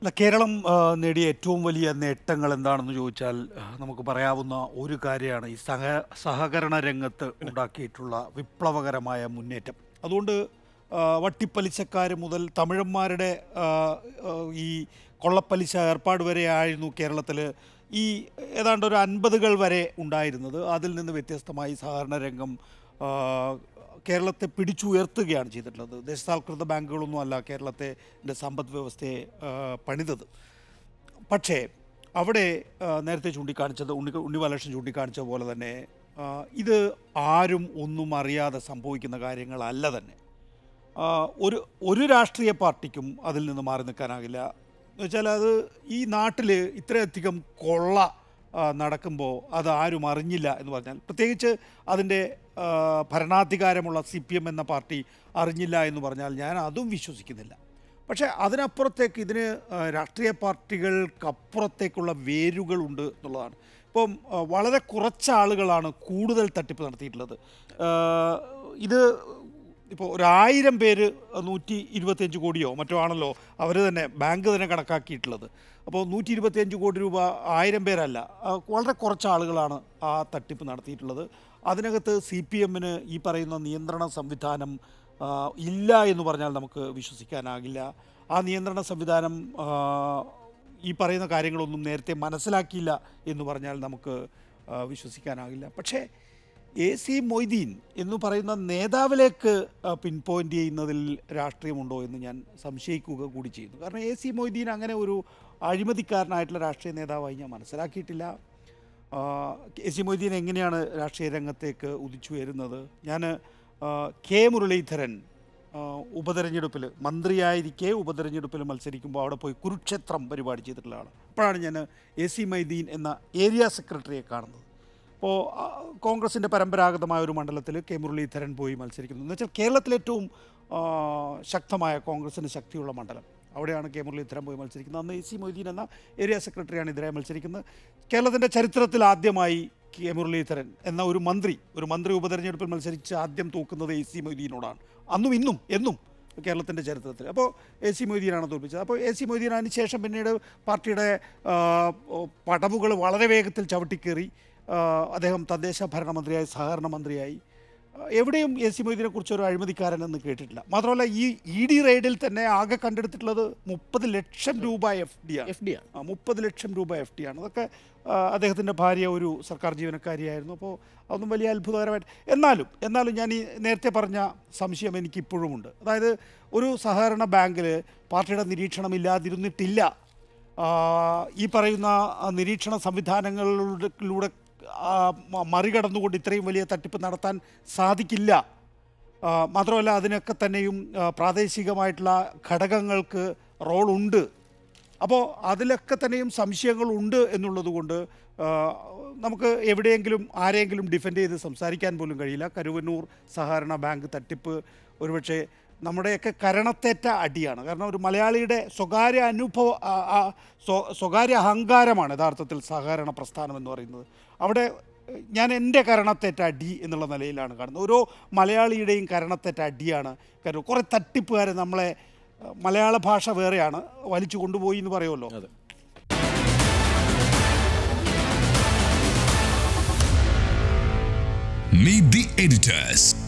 അല്ല, കേരളം ആ, നേടിയ ഏറ്റവും വലിയ നേട്ടങ്ങൾ എന്താണെന്ന് ചോദിച്ചാൽ ആ, നമുക്ക് പറയാവുന്ന ഒരു കാര്യമാണ് ഈ സഹ സഹകരണ രംഗത്ത് ഉണ്ടാക്കിയിട്ടുള്ള വിപ്ലവകരമായ മുന്നേറ്റം അതുകൊണ്ട് ആ, വട്ടിപ്പലിശക്കാർ മുതൽ തമിഴന്മാരുടെ ആ, ആ, ഈ കൊള്ളപ്പലിശ ഏർപ്പാട് വരെ ആയിരുന്നു കേരളത്തിൽ ഈ ഏതാണ്ട് ഒരു അൻപതുകൾ വരെ ഉണ്ടായിരുന്നത് അതിൽ നിന്ന് വ്യത്യസ്തമായി സഹകരണ രംഗം ആ, കേരളത്തെ പിടിച്ചുയർത്തുകയാണ് ചെയ്തിട്ടുള്ളത് ദേശസാൽകൃത ബാങ്കുകളൊന്നും അല്ല കേരളത്തെ ൻ്റെ സമ്പദ് വ്യവസ്ഥയെ ആ, പണിതത് പക്ഷേ അവിടെ ആ, നേരത്തെ ചൂണ്ടിക്കാണിച്ചത് ഉണ്ണി ഉണ്ണി ബാലകൃഷ്ണൻ ചൂണ്ടിക്കാണിച്ച പോലെ തന്നെ ആ, ഇത് ആരും ഒന്നും അറിയാതെ സംഭവിക്കുന്ന കാര്യങ്ങളല്ല തന്നെ ആ, ഒരു ഒരു രാഷ്ട്രീയ പാർട്ടിക്കും അതിൽ നിന്ന് മാറി നിൽക്കാനാകില്ല എന്ന് വെച്ചാൽ അത് ഈ നാട്ടിൽ ഇത്രയധികം കൊള്ള നടക്കുമ്പോൾ അത് ആരും അറിഞ്ഞില്ല എന്ന് പറഞ്ഞാൽ പ്രത്യേകിച്ച് അതിൻ്റെ ആ, ഭരണാധികാരമുള്ള സി പി എം എന്ന പാർട്ടി അറിഞ്ഞില്ല എന്ന് പറഞ്ഞാൽ ഞാൻ അതും വിശ്വസിക്കുന്നില്ല പക്ഷേ അതിനപ്പുറത്തേക്ക് ഇതിന് ആ, രാഷ്ട്രീയ പാർട്ടികൾക്കപ്പുറത്തേക്കുള്ള വേരുകളുണ്ട് എന്നുള്ളതാണ് ഇപ്പം ആ, വളരെ കുറച്ച് ആളുകളാണ് കൂടുതൽ തട്ടിപ്പ് നടത്തിയിട്ടുള്ളത് ആ, ഇത് ഇപ്പോൾ ഒരായിരം പേര് നൂറ്റി ഇരുപത്തിയഞ്ച് കോടിയോ മറ്റോ ആണല്ലോ അവർ തന്നെ ബാങ്ക് തന്നെ കണക്കാക്കിയിട്ടുള്ളത് അപ്പോൾ നൂറ്റി ഇരുപത്തിയഞ്ച് കോടി രൂപ ആയിരം പേരല്ല ആ, വളരെ കുറച്ച് ആളുകളാണ് ആ തട്ടിപ്പ് നടത്തിയിട്ടുള്ളത് അതിനകത്ത് സി പി എമ്മിന് ഈ പറയുന്ന നിയന്ത്രണ സംവിധാനം ആ, ഇല്ല എന്ന് പറഞ്ഞാൽ നമുക്ക് വിശ്വസിക്കാനാകില്ല ആ നിയന്ത്രണ സംവിധാനം ആ, ഈ പറയുന്ന കാര്യങ്ങളൊന്നും നേരത്തെ മനസ്സിലാക്കിയില്ല എന്ന് പറഞ്ഞാൽ നമുക്ക് ആ, വിശ്വസിക്കാനാകില്ല പക്ഷേ എ സി മൊയ്തീൻ എന്ന് പറയുന്ന നേതാവിലേക്ക് പിൻ പോയിന്റ് ചെയ്യുന്നതിൽ രാഷ്ട്രീയമുണ്ടോ എന്ന് ഞാൻ സംശയിക്കുക കൂടി ചെയ്യുന്നു കാരണം എ സി മൊയ്തീൻ അങ്ങനെ ഒരു അഴിമതിക്കാരനായിട്ടുള്ള രാഷ്ട്രീയ നേതാവായി ഞാൻ മനസ്സിലാക്കിയിട്ടില്ല ആ, എ സി മൊയ്തീൻ എങ്ങനെയാണ് രാഷ്ട്രീയ രംഗത്തേക്ക് ഉദിച്ചു വരുന്നത് ഞാൻ ആ, കെ മുരളീധരൻ ആ, ഉപതെരഞ്ഞെടുപ്പിൽ മന്ത്രിയായിരിക്കെ ഉപതെരഞ്ഞെടുപ്പിൽ മത്സരിക്കുമ്പോൾ അവിടെ പോയി കുരുക്ഷേത്രം പരിപാടി ചെയ്തിട്ടുള്ള ആളാണ് അപ്പോഴാണ് ഞാൻ എ സി മൈദീൻ എന്ന ഏരിയ സെക്രട്ടറിയെ കാണുന്നത് അപ്പോൾ കോൺഗ്രസിൻ്റെ പരമ്പരാഗതമായ ഒരു മണ്ഡലത്തിൽ കെ മുരളീധരൻ പോയി മത്സരിക്കുന്നു എന്ന് വെച്ചാൽ കേരളത്തിലെ ഏറ്റവും ആ, ശക്തമായ കോൺഗ്രസിന് ശക്തിയുള്ള മണ്ഡലം അവിടെയാണ് കെ മുരളീധരൻ പോയി മത്സരിക്കുന്നത് അന്ന് എ സി മൊയ്തീൻ എന്ന ഏരിയ സെക്രട്ടറിയാണ് ഇതിനായി മത്സരിക്കുന്നത് കേരളത്തിൻ്റെ ചരിത്രത്തിൽ ആദ്യമായി കെ മുരളീധരൻ എന്ന ഒരു മന്ത്രി ഒരു മന്ത്രി ഉപതെരഞ്ഞെടുപ്പിൽ മത്സരിച്ച് ആദ്യം തൂക്കുന്നത് എ സി മൊയ്തീനോടാണ് അന്നും ഇന്നും എന്നും കേരളത്തിൻ്റെ ചരിത്രത്തിൽ അപ്പോൾ എ സി മൊയ്തീനാണ് തോൽപ്പിച്ചത് അപ്പോൾ എ സി മൊയ്തീൻ അതിന് ശേഷം പിന്നീട് പാർട്ടിയുടെ പടവുകൾ വളരെ വേഗത്തിൽ ചവിട്ടിക്കേറി ആ, അദ്ദേഹം തദ്ദേശ ഭരണമന്ത്രിയായി സഹകരണ മന്ത്രിയായി ആ, എവിടെയും എ സി മൊയ്തീനെ കുറിച്ച് ഒരു അഴിമതിക്കാരൻ എന്ന് കേട്ടിട്ടില്ല മാത്രമല്ല ഈ ഇ ഡി റെയ്ഡിൽ തന്നെ ആകെ കണ്ടെടുത്തിട്ടുള്ളത് മുപ്പത് ലക്ഷം രൂപ എഫ് ഡി ആണ് എഫ് ഡി ആണ് ആ, മുപ്പത് ലക്ഷം രൂപ എഫ് ടി ആണ് അതൊക്കെ ആ, അദ്ദേഹത്തിൻ്റെ ഭാര്യ ഒരു സർക്കാർ ജീവനക്കാരിയായിരുന്നു അപ്പോൾ അതൊന്നും വലിയ അത്ഭുതകരമായിട്ട് എന്നാലും എന്നാലും ഞാൻ ഈ നേരത്തെ പറഞ്ഞ സംശയം എനിക്ക് ഇപ്പോഴുമുണ്ട് അതായത് ഒരു സഹകരണ ബാങ്കിൽ പാർട്ടിയുടെ നിരീക്ഷണം ഇല്ലാതിരുന്നിട്ടില്ല ആ, ഈ പറയുന്ന ആ, നിരീക്ഷണ സംവിധാനങ്ങളിലൂടെ ആ, മ- മറികടന്നുകൊണ്ട് ഇത്രയും വലിയ തട്ടിപ്പ് നടത്താൻ സാധിക്കില്ല ആ, മാത്രമല്ല അതിനൊക്കെ തന്നെയും ആ, പ്രാദേശികമായിട്ടുള്ള ഘടകങ്ങൾക്ക് റോളുണ്ട് അപ്പോൾ അതിലൊക്കെ തന്നെയും സംശയങ്ങളുണ്ട് എന്നുള്ളത് കൊണ്ട് ആ, നമുക്ക് എവിടെയെങ്കിലും ആരെയെങ്കിലും ഡിഫെൻഡ് ചെയ്ത് സംസാരിക്കാൻ പോലും കഴിയില്ല കരുവന്നൂർ സഹകരണ ബാങ്ക് തട്ടിപ്പ് ഒരുപക്ഷെ നമ്മുടെയൊക്കെ കരണത്തേറ്റ അടിയാണ് കാരണം ഒരു മലയാളിയുടെ സ്വകാര്യ അനുഭവ ആ, ആ, സ്വ- സ്വകാര്യ അഹങ്കാരമാണ് യഥാർത്ഥത്തിൽ സഹകരണ പ്രസ്ഥാനം എന്ന് പറയുന്നത് അവിടെ ഏഹ്, ഞാൻ എൻ്റെ കരണത്തേറ്റ അടി എന്നുള്ള നിലയിലാണ് കാണുന്നത് ഓരോ മലയാളിയുടെയും കരണത്തേറ്റ അടിയാണ് കാരണം കുറേ തട്ടിപ്പുകാർ നമ്മളെ ഏഹ്, മലയാള ഭാഷ വേറെയാണ് വലിച്ചു കൊണ്ടുപോയി എന്ന് പറയുമല്ലോ അതെ Meet the editors.